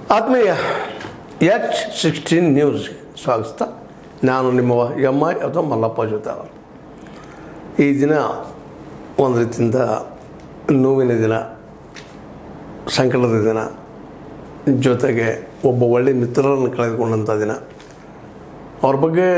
ಆತ್ಮೀಯ H sixteen ನ್ಯೂಸ್ಗೆ ಸ್ವಾಗತ ನಾನು ನಿಮ್ಮ ಎಮ್ ಐ ಅಥವಾ ಮಲ್ಲಪ್ಪ ಜೊತೆ ಅವರು ಈ ದಿನ ಒಂದು ರೀತಿಯಿಂದ ನೋವಿನ ದಿನ ಸಂಕಟದ ದಿನ ಜೊತೆಗೆ ಒಬ್ಬ ಒಳ್ಳೆಯ ಮಿತ್ರರನ್ನು ಕಳೆದುಕೊಂಡಂಥ ದಿನ ಅವ್ರ ಬಗ್ಗೆ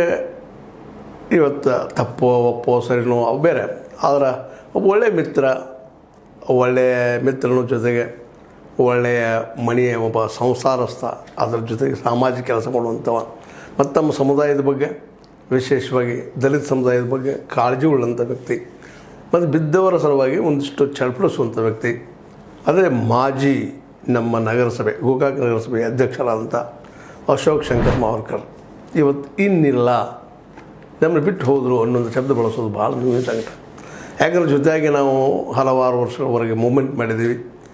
ಇವತ್ತು ತಪ್ಪೋ ಒಪ್ಪೋ ಸರಿನೋ ಅವು ಬೇರೆ ಆದರೆ ಒಬ್ಬ ಒಳ್ಳೆಯ ಮಿತ್ರ ಒಳ್ಳೆಯ ಮಿತ್ರನ ಜೊತೆಗೆ ಒಳ್ಳೆಯ ಮನೆಯ ಒಬ್ಬ ಸಂಸಾರಸ್ಥ ಅದರ ಜೊತೆಗೆ ಸಾಮಾಜಿಕ ಕೆಲಸ ಮಾಡುವಂಥವ ಮತ್ತು ತಮ್ಮ ಸಮುದಾಯದ ಬಗ್ಗೆ ವಿಶೇಷವಾಗಿ ದಲಿತ ಸಮುದಾಯದ ಬಗ್ಗೆ ಕಾಳಜಿ ಉಳ್ಳಂಥ ವ್ಯಕ್ತಿ ಮತ್ತು ಬಿದ್ದವರ ಸಲುವಾಗಿ ಒಂದಿಷ್ಟು ಚಳಪಡಿಸುವಂಥ ವ್ಯಕ್ತಿ ಅದೇ ಮಾಜಿ ನಮ್ಮ ನಗರಸಭೆ ಗೋಕಾಕ್ ನಗರಸಭೆ ಅಧ್ಯಕ್ಷರಾದಂಥ ಅಶೋಕ್ ಶಂಕರ್ ಮಾವರ್ಕರ್ ಇವತ್ತು ಇನ್ನಿಲ್ಲ ನಮ್ಮನ್ನು ಬಿಟ್ಟು ಹೋದರು ಅನ್ನೊಂದು ಶಬ್ದ ಬಳಸೋದು ಭಾಳ ನೋವಿನ ಸಂಕಟ ಯಾಕಂದ್ರೆ ಜೊತೆಯಾಗಿ ನಾವು ಹಲವಾರು ವರ್ಷಗಳವರೆಗೆ ಮೂಮೆಂಟ್ ಮಾಡಿದ್ದೀವಿ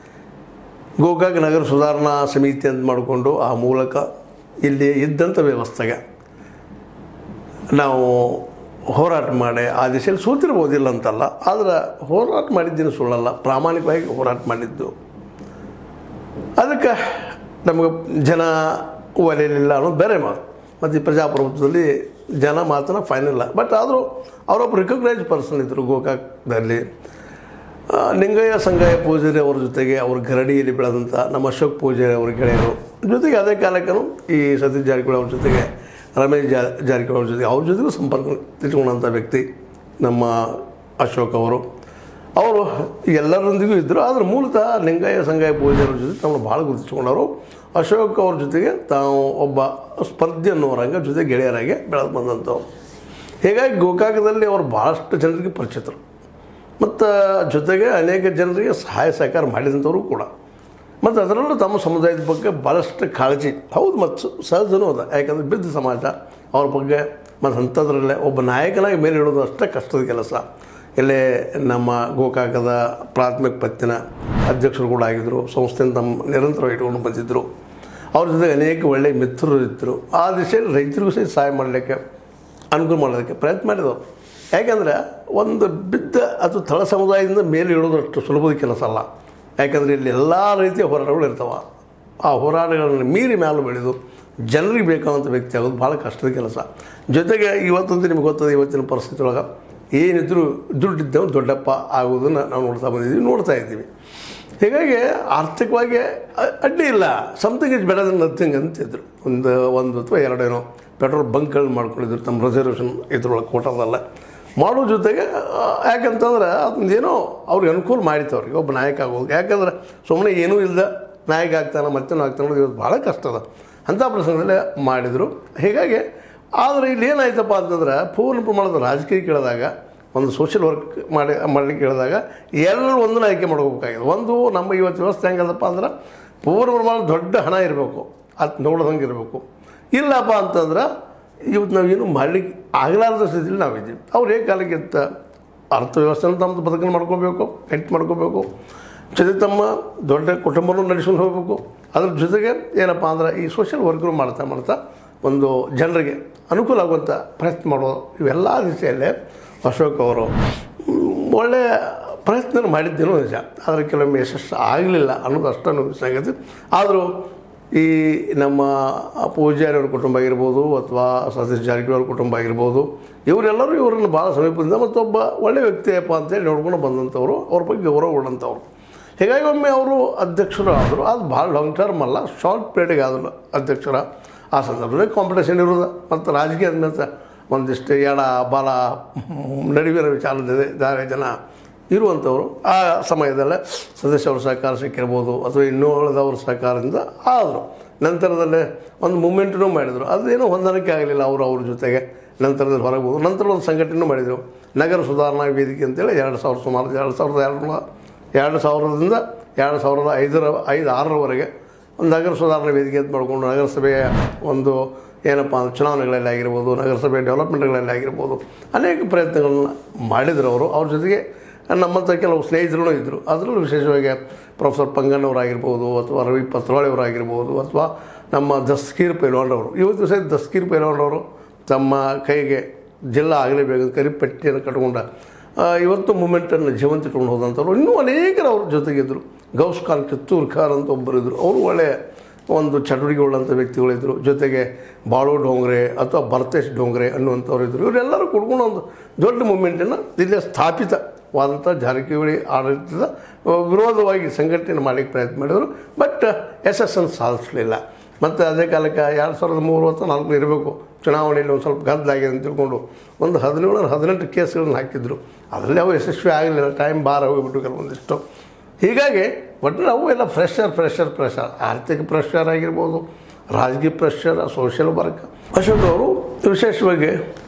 ಗೋಕಾಕ್ ನಗರ ಸುಧಾರಣಾ ಸಮಿತಿ ಅಂತ ಮಾಡಿಕೊಂಡು ಆ ಮೂಲಕ ಇಲ್ಲಿ ಇದ್ದಂಥ ವ್ಯವಸ್ಥೆಗೆ ನಾವು ಹೋರಾಟ ಮಾಡಿ ಆ ದಿಶೆಯಲ್ಲಿ ಸೋತಿರ್ಬೋದಿಲ್ಲ ಅಂತಲ್ಲ ಆದರೆ ಹೋರಾಟ ಮಾಡಿದ್ದೀನಿ ಸುಳ್ಳಲ್ಲ ಪ್ರಾಮಾಣಿಕವಾಗಿ ಹೋರಾಟ ಮಾಡಿದ್ದು ಅದಕ್ಕೆ ನಮಗೆ ಜನ ಒಲೆಯಲಿಲ್ಲ ಅನ್ನೋದು ಬೇರೆ ಮಾತು ಮತ್ತು ಈ ಪ್ರಜಾಪ್ರಭುತ್ವದಲ್ಲಿ ಜನ ಮಾತನ್ನ ಫೈನಲ್ಲ ಬಟ್ ಆದರೂ ಅವರೊಬ್ಬ ರಿಕಗ್ನೈಸ್ ಪರ್ಸನ್ ಇದ್ದರು ಗೋಕಾಕ್ದಲ್ಲಿ ಆ, ಲಿಂಗಯ್ಯ ಸಂಗಯ್ಯ ಪೂಜಾರಿ ಅವ್ರ ಜೊತೆಗೆ ಅವ್ರ ಗರಡಿಯಲ್ಲಿ ಬೆಳೆದಂಥ ನಮ್ಮ ಅಶೋಕ್ ಪೂಜಾರಿ ಅವ್ರ ಗೆಳೆಯರು ಜೊತೆಗೆ ಅದೇ ಕಾಲಕ್ಕೂ ಈ ಸತೀಶ್ ಜಾರಕಿಹೊಳಿ ಅವ್ರ ಜೊತೆಗೆ ರಮೇಶ್ ಜಾ ಜಾರಕಿಹೊಳಿ ಅವ್ರ ಜೊತೆಗೆ ಅವ್ರ ಜೊತೆಗೂ ಸಂಪರ್ಕ ಇಟ್ಕೊಂಡಂಥ ವ್ಯಕ್ತಿ ನಮ್ಮ ಅಶೋಕ್ ಅವರು ಅವರು ಎಲ್ಲರೊಂದಿಗೂ ಇದ್ದರು ಆದರೆ ಮೂಲತಃ ಲಿಂಗಯ್ಯ ಸಂಗಯ್ಯ ಪೂಜಾರಿ ಅವ್ರ ಜೊತೆ ತಮ್ಮನ್ನು ಭಾಳ ಗುರುತಿಸ್ಕೊಂಡವರು ಅಶೋಕ್ ಅವ್ರ ಜೊತೆಗೆ ತಾವು ಒಬ್ಬ ಸ್ಪರ್ಧೆ ಅನ್ನೋರಂಗ ಜೊತೆ ಗೆಳೆಯರಾಗಿ ಬೆಳೆದು ಬಂದಂಥವ್ರು ಹೀಗಾಗಿ ಗೋಕಾಕದಲ್ಲಿ ಅವರು ಭಾಳಷ್ಟು ಜನರಿಗೆ ಪರಿಚಿತರು ಮತ್ತು ಜೊತೆಗೆ ಅನೇಕ ಜನರಿಗೆ ಸಹಾಯ ಸಹಕಾರ ಮಾಡಿದಂಥವರು ಕೂಡ ಮತ್ತು ಅದರಲ್ಲೂ ತಮ್ಮ ಸಮುದಾಯದ ಬಗ್ಗೆ ಭಾಳಷ್ಟು ಕಾಳಜಿ ಹೌದು ಮತ್ತು ಸಹಜನೂ ಅದ ಯಾಕಂದರೆ ಬಿದ್ದ ಸಮಾಜ ಅವ್ರ ಬಗ್ಗೆ ಮತ್ತು ಅಂಥದ್ರಲ್ಲೇ ಒಬ್ಬ ನಾಯಕನಾಗಿ ಮೇಲೆ ಇಡೋದು ಅಷ್ಟೇ ಕಷ್ಟದ ಕೆಲಸ ಇಲ್ಲೇ ನಮ್ಮ ಗೋಕಾಕದ ಪ್ರಾಥಮಿಕ ಪತ್ತಿನ ಅಧ್ಯಕ್ಷರು ಕೂಡ ಆಗಿದ್ದರು ಸಂಸ್ಥೆಯಿಂದ ತಮ್ಮ ನಿರಂತರವಾಗಿ ಇಟ್ಕೊಂಡು ಬಂದಿದ್ದರು ಅವ್ರ ಜೊತೆಗೆ ಅನೇಕ ಒಳ್ಳೆಯ ಮಿತ್ರರು ಇದ್ದರು ಆ ದಿಶೆಯಲ್ಲಿ ರೈತರಿಗೂ ಸಹ ಸಹಾಯ ಮಾಡಲಿಕ್ಕೆ ಅನುಕೂಲ ಮಾಡೋದಕ್ಕೆ ಪ್ರಯತ್ನ ಮಾಡಿದವರು ಯಾಕಂದರೆ ಒಂದು ಬಿದ್ದ ಅಥವಾ ತಳ ಸಮುದಾಯದಿಂದ ಮೇಲೆ ಇಳೋದು ಅಷ್ಟು ಸುಲಭದ ಕೆಲಸ ಅಲ್ಲ ಯಾಕಂದರೆ ಇಲ್ಲಿ ಎಲ್ಲ ರೀತಿಯ ಹೋರಾಟಗಳು ಇರ್ತಾವೆ ಆ ಹೋರಾಟಗಳನ್ನು ಮೀರಿ ಮೇಲೆ ಬೆಳೆದು ಜನರಿಗೆ ಬೇಕಾದಂಥ ವ್ಯಕ್ತಿ ಆಗೋದು ಭಾಳ ಕಷ್ಟದ ಕೆಲಸ ಜೊತೆಗೆ ಇವತ್ತಂತೂ ನಿಮ್ಗೆ ಗೊತ್ತದೆ ಇವತ್ತಿನ ಪರಿಸ್ಥಿತಿ ಒಳಗೆ ಏನಿದ್ರು ದುಡ್ಡಿದ್ದವು ದೊಡ್ಡಪ್ಪ ಆಗೋದನ್ನು ನಾವು ನೋಡ್ತಾ ಬಂದಿದ್ದೀವಿ ನೋಡ್ತಾ ಇದ್ದೀವಿ ಹೀಗಾಗಿ ಆರ್ಥಿಕವಾಗಿ ಅ- ಅಡ್ಡಿ ಇಲ್ಲ something is better than nothing ಅಂತಿದ್ರು ಒಂದು ಒಂದು ಅಥವಾ ಎರಡೇನೋ ಪೆಟ್ರೋಲ್ ಬಂಕ್ಗಳು ಮಾಡ್ಕೊಂಡಿದ್ರು ತಮ್ಮ ರಿಸರ್ವೇಷನ್ ಇದ್ರೊಳಗೆ ಕೋಟದಲ್ಲ ಮಾಡೋ ಜೊತೆಗೆ ಆ, ಯಾಕಂತಂದ್ರೆ ಅದೊಂದೇನೋ ಅವ್ರಿಗೆ ಅನುಕೂಲ ಮಾಡಿತ್ತು ಅವ್ರಿಗೆ ಒಬ್ಬ ನಾಯಕ ಆಗೋದು ಯಾಕಂದ್ರೆ ಸುಮ್ಮನೆ ಏನೂ ಇಲ್ಲದ ನಾಯಕ ಆಗ್ತಾನೆ ಮತ್ತೇನು ಆಗ್ತಾನೆ ಅನ್ನೋದು ಇವತ್ತು ಭಾಳ ಕಷ್ಟ ಅದ ಅಂಥ ಪ್ರಸಂಗದಲ್ಲೇ ಮಾಡಿದರು ಹೀಗಾಗಿ ಆದರೆ ಇಲ್ಲಿ ಏನಾಯ್ತಪ್ಪ ಅಂತಂದ್ರೆ ಪೂರ್ಣ ಪ್ರಮಾಣದ ರಾಜಕೀಯ ಕೇಳಿದಾಗ ಒಂದು ಸೋಷಿಯಲ್ ವರ್ಕ್ ಮಾಡಿ ಮಾಡಲಿಕ್ಕೆ ಹೇಳಿದಾಗ ಎಲ್ಲರೂ ಒಂದನ್ನ ಆಯ್ಕೆ ಮಾಡ್ಕೋಬೇಕಾಗಿದೆ ಒಂದು ನಮ್ಮ ಇವತ್ತು ವ್ಯವಸ್ಥೆ ಹೆಂಗದಪ್ಪ ಅಂದ್ರೆ ಪೂರ್ಣ ಪ್ರಮಾಣ ದೊಡ್ಡ ಹಣ ಇರಬೇಕು ಅದು ನೋಡ್ದಂಗೆ ಇರಬೇಕು ಇಲ್ಲಪ್ಪ ಅಂತಂದ್ರೆ ಇವತ್ತು ನಾವೇನು ಮಾಡಲಿಕ್ಕೆ ಆಗಲಾರದ ಸ್ಥಿತಿಯಲ್ಲಿ ನಾವಿದ್ದೀವಿ ಅವ್ರು ಹೇಗೆ ಕಾಲಕ್ಕೆ ಇತ್ತ ಅರ್ಥವ್ಯವಸ್ಥೆನ ತಮ್ಮದು ಬದುಕನ್ನು ಮಾಡ್ಕೋಬೇಕು ಗಟ್ಟಿ ಮಾಡ್ಕೋಬೇಕು ಜೊತೆಗೆ ತಮ್ಮ ದೊಡ್ಡ ಕುಟುಂಬನೂ ನಡೆಸ್ಕೊಂಡು ಹೋಗಬೇಕು ಅದ್ರ ಜೊತೆಗೆ ಏನಪ್ಪ ಅಂದ್ರೆ ಈ ಸೋಷಿಯಲ್ ವರ್ಕ್ರು ಮಾಡ್ತಾ ಮಾಡ್ತಾ ಒಂದು ಜನರಿಗೆ ಅನುಕೂಲ ಆಗುವಂಥ ಪ್ರಯತ್ನ ಮಾಡೋದು ಇವೆಲ್ಲ ದಿಸೆಯಲ್ಲೇ ಅಶೋಕ್ ಅವರು ಮ್, ಒಳ್ಳೆಯ ಪ್ರಯತ್ನ ಮಾಡಿದ್ದೇನೋ ನಿಜ ಆದರೆ ಕೆಲವೊಮ್ಮೆ ಯಶಸ್ಸು ಆಗಲಿಲ್ಲ ಅನ್ನೋದು ಅಷ್ಟನ್ನು ಸಂಗತಿ ಆದರೂ ಈ ನಮ್ಮ ಪೂಜಾರಿ ಅವ್ರ ಕುಟುಂಬ ಆಗಿರ್ಬೋದು ಅಥವಾ ಸತೀಶ್ ಜಾರಕಿಹೊಳಿ ಅವ್ರ ಕುಟುಂಬ ಆಗಿರ್ಬೋದು ಇವರೆಲ್ಲರೂ ಇವರನ್ನು ಭಾಳ ಸಮೀಪದಿಂದ ಮತ್ತೊಬ್ಬ ಒಳ್ಳೆಯ ವ್ಯಕ್ತಿಯಪ್ಪ ಅಂತೇಳಿ ನೋಡ್ಕೊಂಡು ಬಂದಂಥವ್ರು ಅವ್ರ ಬಗ್ಗೆ ಗೌರವ ಉಳ್ಳಂಥವ್ರು ಹೀಗಾಗಿ ಒಮ್ಮೆ ಅವರು ಅಧ್ಯಕ್ಷರು ಆದರು ಅದು ಭಾಳ ಲಾಂಗ್ ಟರ್ಮ್ ಅಲ್ಲ ಶಾರ್ಟ್ ಪೀರಿಯಡ್ಗೆ ಆದರು ಅಧ್ಯಕ್ಷರ ಆ ಸಂದರ್ಭದಲ್ಲಿ ಕಾಂಪಿಟೇಷನ್ ಇರೋದು ಮತ್ತು ರಾಜಕೀಯದ ಮೇಲೆ ಒಂದಿಷ್ಟು ಎಡ ಬಲ ನಡುವಿನ ವಿಚಾರದಲ್ಲಿ ದಾರಿ ಜನ ಇರುವಂಥವ್ರು ಆ ಸಮಯದಲ್ಲೇ ಸದಸ್ಯರ ಸಹಕಾರ ಸಿಕ್ಕಿರ್ಬೋದು ಅಥವಾ ಇನ್ನೂ ಉಳಿದವ್ರ ಸಹಕಾರದಿಂದ ಆದರು ನಂತರದಲ್ಲೇ ಒಂದು ಮೂಮೆಂಟನ್ನು ಮಾಡಿದರು ಅದೇನೋ ಹೊಂದಾಣಿಕೆ ಆಗಲಿಲ್ಲ ಅವರು ಅವ್ರ ಜೊತೆಗೆ ನಂತರದಲ್ಲಿ ಹೊರಗೆ ಹೋದ್ರು ನಂತರ ಒಂದು ಸಂಘಟನೆ ಮಾಡಿದರು ನಗರ ಸುಧಾರಣಾ ವೇದಿಕೆ ಅಂತೇಳಿ ಎರಡು ಸಾವಿರ ಸುಮಾರು ಎರಡು ಸಾವಿರದ ಎರಡು ಎರಡು ಸಾವಿರದಿಂದ ಎರಡು ಸಾವಿರದ ಐದರ ಐದು ಆರರವರೆಗೆ ಒಂದು ನಗರ ಸುಧಾರಣಾ ವೇದಿಕೆ ಅಂತ ಮಾಡಿಕೊಂಡು ನಗರಸಭೆಯ ಒಂದು ಏನಪ್ಪ ಅಂದ್ರೆ ಚುನಾವಣೆಗಳಲ್ಲಿ ಆಗಿರ್ಬೋದು ನಗರಸಭೆ ಡೆವಲಪ್ಮೆಂಟ್ಗಳಲ್ಲಿ ಆಗಿರ್ಬೋದು ಅನೇಕ ಪ್ರಯತ್ನಗಳನ್ನ ಮಾಡಿದರು ಅವರು ಅವ್ರ ಜೊತೆಗೆ ನಮ್ಮಂಥ ಕೆಲವು ಸ್ನೇಹಿತರು ಇದ್ದರು ಅದರಲ್ಲೂ ವಿಶೇಷವಾಗಿ ಪ್ರೊಫೆಸರ್ ಪಂಗಣ್ಣವರಾಗಿರ್ಬೋದು ಅಥವಾ ರವಿ ಪತ್ರೊಳೆಯವರಾಗಿರ್ಬೋದು ಅಥವಾ ನಮ್ಮ ದಸ್ಕೀರ್ ಪೈಲ್ವಾನ್ರವರು ಇವತ್ತು ಸಹ ದಸ್ಕೀರ್ ಪೈಲ್ವಾನ್ರವರು ತಮ್ಮ ಕೈಗೆ ಜಿಲ್ಲಾ ಆಗಲೇಬೇಕು ಕರಿಪಟ್ಟಿಯನ್ನು ಕಟ್ಕೊಂಡ ಆ, ಇವತ್ತು ಮೂಮೆಂಟನ್ನು ಜೀವಂತ ಇಟ್ಕೊಂಡು ಹೋದಂಥವ್ರು ಇನ್ನೂ ಅನೇಕರು ಅವ್ರ ಜೊತೆಗಿದ್ದರು ಗೌಸ್ ಖಾನ್ ಕಿತ್ತೂರ್ ಖಾನ್ ಅಂತ ಒಬ್ಬರು ಇದ್ದರು ಅವರು ಒಳ್ಳೆಯ ಒಂದು ಚಟುವಟಿಕೆ ಉಳ್ಳಂಥ ವ್ಯಕ್ತಿಗಳಿದ್ದರು ಜೊತೆಗೆ ಬಾಳು ಡೋಂಗ್ರೆ ಅಥವಾ ಭರತೇಶ್ ಡೋಂಗ್ರೆ ಅನ್ನುವಂಥವ್ರು ಇದ್ದರು ಇವರೆಲ್ಲರೂ ಕುಡ್ಕೊಂಡು ಒಂದು ದೊಡ್ಡ ಮೂಮೆಂಟನ್ನು ಇಲ್ಲಿ ಸ್ಥಾಪಿತವಾದಂಥ ಜಾರಕಿಹೊಳಿ ಆಡಳಿತದ ವಿರೋಧವಾಗಿ ಸಂಘಟನೆ ಮಾಡಲಿಕ್ಕೆ ಪ್ರಯತ್ನ ಮಾಡಿದರು ಬಟ್ ಯಶಸ್ಸನ್ನು ಸಾಧಿಸಲಿಲ್ಲ ಮತ್ತು ಅದೇ ಕಾಲಕ್ಕೆ ಎರಡು ಸಾವಿರದ ಮೂರು ಅಥವಾ ನಾಲ್ಕು ಇರಬೇಕು ಚುನಾವಣೆಯಲ್ಲಿ ಒಂದು ಸ್ವಲ್ಪ ಗದ್ದಲಾಗಿದೆ ಅಂತ ತಿಳ್ಕೊಂಡು ಒಂದು ಹದಿನೇಳು ಹದಿನೆಂಟು ಕೇಸ್ಗಳನ್ನು ಹಾಕಿದ್ರು ಅದರಲ್ಲಿ ಅವು ಯಶಸ್ವಿ ಆಗಲಿಲ್ಲ ಟೈಮ್ ಬಾರ ಹೋಗಿಬಿಟ್ಟು ಕೆಲವೊಂದಿಷ್ಟು ಹೀಗಾಗಿ ಒಟ್ಟು ಅವು ಎಲ್ಲ ಫ್ರೆಶರ್ ಫ್ರೆಶರ್ ಪ್ರೆಷರ್ ಆರ್ಥಿಕ ಪ್ರೆಷರ್ ಆಗಿರ್ಬೋದು ರಾಜಕೀಯ ಪ್ರೆಷರ್ ಸೋಷಿಯಲ್ ವರ್ಕ್ ಅಶೋಕ್ ಅವರು ವಿಶೇಷವಾಗಿ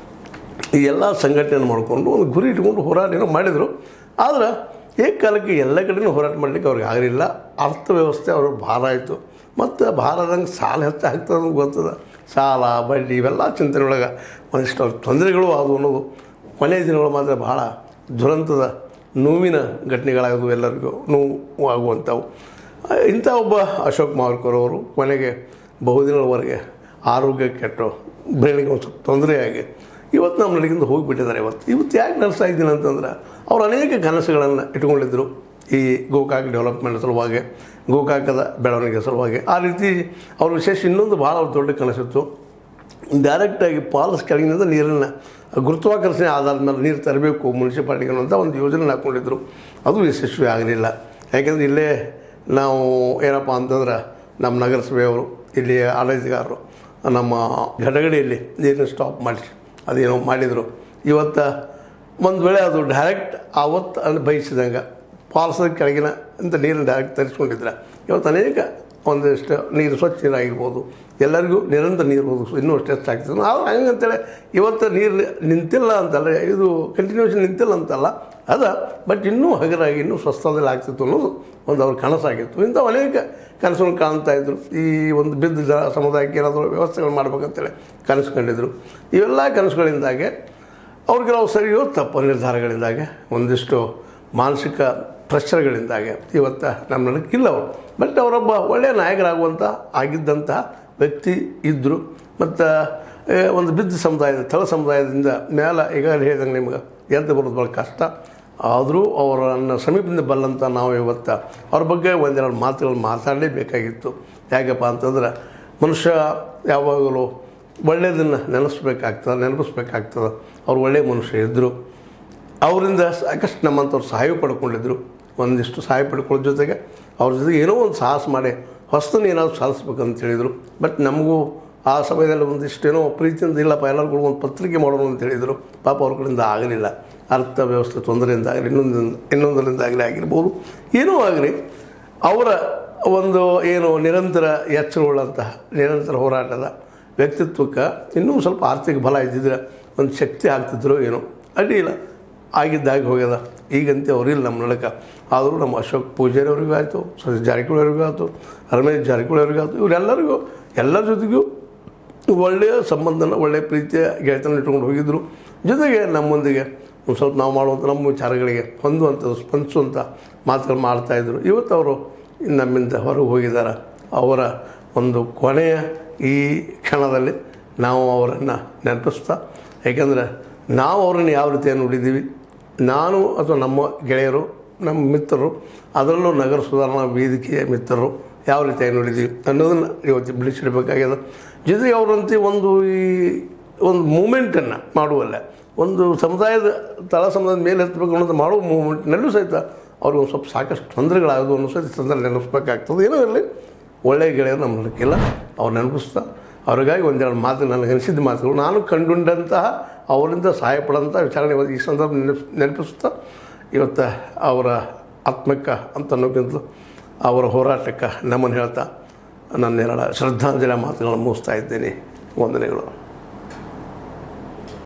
ಈ ಎಲ್ಲ ಸಂಘಟನೆ ಮಾಡಿಕೊಂಡು ಒಂದು ಗುರಿ ಇಟ್ಕೊಂಡು ಹೋರಾಟ ಏನೋ ಮಾಡಿದರು ಆದ್ರೆ ಏಕಕಾಲಕ್ಕೆ ಎಲ್ಲ ಕಡೆನೂ ಹೋರಾಟ ಮಾಡಲಿಕ್ಕೆ ಅವ್ರಿಗೆ ಆಗಲಿಲ್ಲ ಅರ್ಥವ್ಯವಸ್ಥೆ ಅವ್ರ ಭಾರ ಆಯಿತು ಮತ್ತು ಭಾರದಂಗೆ ಸಾಲ ಹೆಚ್ಚು ಆಗ್ತದೆ ಅಂತ ಗೊತ್ತದ ಸಾಲ ಬಡ್ಡಿ ಇವೆಲ್ಲ ಚಿಂತನೆ ಒಳಗೆ ಒಂದಿಷ್ಟು ಅವ್ರ ತೊಂದರೆಗಳು ಅದು ಅನ್ನೋದು ಕೊನೆಯ ದಿನಗಳು ಮಾತ್ರ ಭಾಳ ದುರಂತದ ನೋವಿನ ಘಟನೆಗಳಾಗೋದು ಎಲ್ಲರಿಗೂ ನೋವು ಆಗುವಂಥವು ಇಂಥ ಒಬ್ಬ ಅಶೋಕ್ ಮಾವರ್ಕರ್ ಅವರು ಕೊನೆಗೆ ಬಹುದಿನಗಳವರೆಗೆ ಆರೋಗ್ಯ ಕೆಟ್ಟು ಬ್ರೈನಿಗೆ ಒಂದು ಸ್ವಲ್ಪ ತೊಂದರೆಯಾಗಿ ಇವತ್ತು ನಮ್ಮ ನಡಿಗಿಂದ ಹೋಗಿಬಿಟ್ಟಿದ್ದಾರೆ ಇವತ್ತು ಇವತ್ತು ಯಾಕೆ ನಡೆಸ್ತಾ ಇದ್ದೀನಿ ಅಂತಂದ್ರೆ ಅವ್ರು ಅನೇಕ ಕನಸುಗಳನ್ನು ಇಟ್ಕೊಂಡಿದ್ದರು ಈ ಗೋಕಾಕ್ ಡೆವಲಪ್ಮೆಂಟ್ ಸಲುವಾಗಿ ಗೋಕಾಕದ ಬೆಳವಣಿಗೆ ಸಲುವಾಗಿ ಆ ರೀತಿ ಅವ್ರ ವಿಶೇಷ ಇನ್ನೊಂದು ಭಾಳ ದೊಡ್ಡ ಕನಸಿತ್ತು ಡೈರೆಕ್ಟಾಗಿ ಪಾಲಸ್ ಕೆಳಗಿನಿಂದ ನೀರನ್ನು ಗುರುತ್ವಾಕರ್ಷಣೆ ಆಧಾರದ ಮೇಲೆ ನೀರು ತರಬೇಕು ಮುನ್ಸಿಪಾಲ್ಟಿಗೆ ಅನ್ನೋಂಥ ಒಂದು ಯೋಜನೆ ಹಾಕ್ಕೊಂಡಿದ್ರು ಅದು ಯಶಸ್ವಿ ಆಗಲಿಲ್ಲ ಯಾಕೆಂದರೆ ಇಲ್ಲೇ ನಾವು ಏನಪ್ಪ ಅಂತಂದ್ರೆ ನಮ್ಮ ನಗರಸಭೆಯವರು ಇಲ್ಲಿ ಆಡಳಿತಗಾರರು ನಮ್ಮ ಘಟಗಡಿಯಲ್ಲಿ ನೀರನ್ನು ಸ್ಟಾಪ್ ಮಾಡಿಸಿ ಅದೇನೋ ಮಾಡಿದರು ಇವತ್ತು ಒಂದು ವೇಳೆ ಅದು ಡೈರೆಕ್ಟ್ ಆವತ್ತು ಅಲ್ಲಿ ಬಯಸಿದಂಗೆ ಪಾಲ್ಸದ ಕೆಳಗಿನ ಅಂತ ನೀರನ್ನು ಡೈರೆಕ್ಟ್ ತರಿಸ್ಕೊಂಡಿದ್ರೆ ಇವತ್ತು ಅನೇಕ ಒಂದಿಷ್ಟು ನೀರು ಸ್ವಚ್ಛ ನೀರಾಗಿರ್ಬೋದು ಎಲ್ಲರಿಗೂ ನಿರಂತರ ನೀರು ಹೋಗಿ ಇನ್ನೂ ಅಷ್ಟು ಹೆಚ್ಚಾಗ್ತದೆ ಆದ್ರೆ ಹಂಗಂತೇಳಿ ಇವತ್ತು ನೀರು ನಿಂತಿಲ್ಲ ಅಂತಲ್ಲ ಇದು ಕಂಟಿನ್ಯೂಷನ್ ನಿಂತಿಲ್ಲ ಅಂತಲ್ಲ ಅದ ಬಟ್ ಇನ್ನೂ ಹಗರಾಗಿ ಇನ್ನೂ ಸ್ವಸ್ಥದಲ್ಲಿ ಆಗ್ತಿತ್ತು ಅನ್ನೋದು ಒಂದು ಅವ್ರ ಕನಸಾಗಿತ್ತು ಇಂಥ ಅನೇಕ ಕನಸುಗಳನ್ನು ಕಾಣ್ತಾ ಇದ್ರು ಈ ಒಂದು ಬಿದ್ದ ಜನ ಸಮುದಾಯಕ್ಕೆ ಏನಾದರೂ ವ್ಯವಸ್ಥೆಗಳು ಮಾಡ್ಬೇಕಂತೇಳಿ ಕನಸು ಕಂಡಿದ್ರು ಇವೆಲ್ಲ ಕನಸುಗಳಿಂದಾಗೆ ಅವ್ರಿಗೆ ನಾವು ಸರಿಯೋ ತಪ್ಪು ನಿರ್ಧಾರಗಳಿಂದಾಗೆ ಒಂದಿಷ್ಟು ಮಾನಸಿಕ ಪ್ರೆಷರ್ಗಳಿಂದಾಗೆ ಇವತ್ತು ನಮ್ಮ ನಡಕ್ಕಿಲ್ಲ ಅವರು ಬಟ್ ಅವರೊಬ್ಬ ಒಳ್ಳೆಯ ನಾಯಕರಾಗುವಂಥ ಆಗಿದ್ದಂಥ ವ್ಯಕ್ತಿ ಇದ್ದರು ಮತ್ತು ಒಂದು ಬಿದ್ದ ಸಮುದಾಯದ ತಳ ಸಮುದಾಯದಿಂದ ಮೇಲೆ ಈಗಾಗಲೇ ಹೇಳಿದಂಗೆ ನಿಮ್ಗೆ ಎದ್ದು ಬರೋದು ಭಾಳ ಕಷ್ಟ ಆದರೂ ಅವರನ್ನು ಸಮೀಪದಿಂದ ಬಲ್ಲಂಥ ನಾವು ಇವತ್ತು ಅವ್ರ ಬಗ್ಗೆ ಒಂದೆರಡು ಮಾತುಗಳು ಮಾತಾಡಲೇಬೇಕಾಗಿತ್ತು ಯಾಕಪ್ಪ ಅಂತಂದ್ರೆ ಮನುಷ್ಯ ಯಾವಾಗಲೂ ಒಳ್ಳೆಯದನ್ನು ನೆನೆಸ್ಬೇಕಾಗ್ತದೆ ನೆನಪಿಸ್ಬೇಕಾಗ್ತದೆ ಅವ್ರು ಒಳ್ಳೆಯ ಮನುಷ್ಯ ಇದ್ದರು ಅವರಿಂದ ಸಾಕಷ್ಟು ನಮ್ಮಂಥವ್ರು ಸಹಾಯ ಪಡ್ಕೊಂಡಿದ್ರು ಒಂದಿಷ್ಟು ಸಹಾಯ ಪಡ್ಕೊಳ್ಳೋ ಜೊತೆಗೆ ಅವ್ರ ಜೊತೆಗೆ ಏನೋ ಒಂದು ಸಾಹಸ ಮಾಡಿ ಹೊಸದನ್ನು ಏನಾದರೂ ಸಾಧಿಸ್ಬೇಕಂತ ಹೇಳಿದರು ಬಟ್ ನಮಗೂ ಆ ಸಮಯದಲ್ಲಿ ಒಂದಿಷ್ಟೇನೋ ಪ್ರೀತಿಯಿಂದ ಇಲ್ಲಪ್ಪ ಎಲ್ಲರಿಗೂ ಒಂದು ಪತ್ರಿಕೆ ಮಾಡೋಣ ಅಂತ ಹೇಳಿದರು ಪಾಪ ಅವ್ರ ಕಡೆಯಿಂದ ಆಗಲಿಲ್ಲ ಅರ್ಥ ವ್ಯವಸ್ಥೆ ತೊಂದರೆಯಿಂದ ಆಗಲಿ ಇನ್ನೊಂದರಿಂದ ಇನ್ನೊಂದರಿಂದಾಗಲಿ ಆಗಿರ್ಬೋದು ಏನೋ ಆಗಲಿ ಅವರ ಒಂದು ಏನು ನಿರಂತರ ಎಚ್ಚರವುಳ್ಳಂತಹ ನಿರಂತರ ಹೋರಾಟದ ವ್ಯಕ್ತಿತ್ವಕ್ಕೆ ಇನ್ನೂ ಸ್ವಲ್ಪ ಆರ್ಥಿಕ ಬಲ ಇದ್ದಿದ್ರೆ ಒಂದು ಶಕ್ತಿ ಆಗ್ತಿದ್ರು ಏನೋ ಅಡ್ಡಿಲ್ಲ ಆಗಿದ್ದಾಗಿ ಹೋಗ್ಯದ ಈಗಂತೆ ಅವರಿಲ್ಲ ನಮ್ಮ ನಡಕ ಆದರೂ ನಮ್ಮ ಅಶೋಕ್ ಪೂಜಾರಿ ಅವ್ರಿಗೂ ಆಯಿತು ಸತೀಶ್ ಜಾರಕಿಹೊಳಿ ಅವ್ರಿಗೂ ಆಯಿತು ರಮೇಶ್ ಜಾರಕಿಹೊಳಿ ಅವ್ರಿಗೂ ಆಯಿತು ಇವರೆಲ್ಲರಿಗೂ ಎಲ್ಲರ ಜೊತೆಗೂ ಒಳ್ಳೆಯ ಸಂಬಂಧನ ಒಳ್ಳೆಯ ಪ್ರೀತಿಯ ಗೆಳೆತನ ಇಟ್ಕೊಂಡು ಹೋಗಿದ್ದರು ಜೊತೆಗೆ ನಮ್ಮೊಂದಿಗೆ ಒಂದು ಸ್ವಲ್ಪ ನಾವು ಮಾಡುವಂಥ ನಮ್ಮ ವಿಚಾರಗಳಿಗೆ ಹೊಂದುವಂಥದ್ದು ಸ್ಪಂದಿಸುವಂಥ ಮಾತುಗಳು ಮಾಡ್ತಾಯಿದ್ರು ಇವತ್ತು ಅವರು ನಮ್ಮಿಂದ ಹೊರಗೆ ಹೋಗಿದ್ದಾರೆ ಅವರ ಒಂದು ಕೊನೆಯ ಈ ಕ್ಷಣದಲ್ಲಿ ನಾವು ಅವರನ್ನು ನೆನಪಿಸ್ತಾ ಯಾಕೆಂದರೆ ನಾವು ಅವರನ್ನು ಯಾವ ರೀತಿ ನೋಡಿದ್ದೀವಿ ನಾನು ಅಥವಾ ನಮ್ಮ ಗೆಳೆಯರು ನಮ್ಮ ಮಿತ್ರರು ಅದರಲ್ಲೂ ನಗರ ಸುಧಾರಣಾ ವೇದಿಕೆಯ ಮಿತ್ರರು ಯಾವ ರೀತಿಯಾಗಿ ನೋಡಿದ್ದೀವಿ ಅನ್ನೋದನ್ನು ಇವತ್ತು ಬಿಡಿಸಿಡಬೇಕಾಗ್ಯದ ಜೊತೆಗೆ ಅವರಂತೆ ಒಂದು ಈ ಒಂದು ಮೂಮೆಂಟನ್ನು ಮಾಡುವಲ್ಲ ಒಂದು ಸಮುದಾಯದ ತಳ ಸಮುದಾಯದ ಮೇಲೆ ಹತ್ತಬೇಕು ಅನ್ನೋದು ಮಾಡುವ ಮೂಮೆಂಟ್ನಲ್ಲೂ ಸಹಿತ ಅವ್ರಿಗೆ ಒಂದು ಸ್ವಲ್ಪ ಸಾಕಷ್ಟು ತೊಂದರೆಗಳಾಗೋದು ಅನ್ನೋ ಸಹಿತ ಸಂದರ್ಭ ನೆನಪಿಸ್ಬೇಕಾಗ್ತದೆ ಏನೋ ಇರಲಿ ಒಳ್ಳೆಯ ಗೆಳೆಯರು ನಮ್ಮ ನಡಕ್ಕಿಲ್ಲ ಅವ್ರು ನೆನಪಿಸ್ತಾ ಅವ್ರಿಗಾಗಿ ಒಂದೆರಡು ಮಾತು ನನಗೆ ಅನಿಸಿದ ಮಾತುಗಳು ನಾನು ಕಂಡುಂಡಂತಹ ಅವರಿಂದ ಸಹಾಯ ಪಡೋಂಥ ವಿಚಾರಣೆ ಇವತ್ತು ಈ ಸಂದರ್ಭ ನೆನಪು ನೆನಪಿಸ್ತಾ ಇವತ್ತು ಅವರ ಆತ್ಮಕ್ಕೆ ಅಂತ ಅನ್ನೋಕ್ಕಿಂತಲೂ ಅವರ ಹೋರಾಟಕ್ಕೆ ನಮ್ಮನ್ನು ಹೇಳ್ತಾ ನನ್ನ ಎರಡು ಶ್ರದ್ಧಾಂಜಲಿ ಮಾತುಗಳನ್ನು ಮುಗಿಸ್ತಾ ಇದ್ದೇನೆ ವಂದನೆಗಳು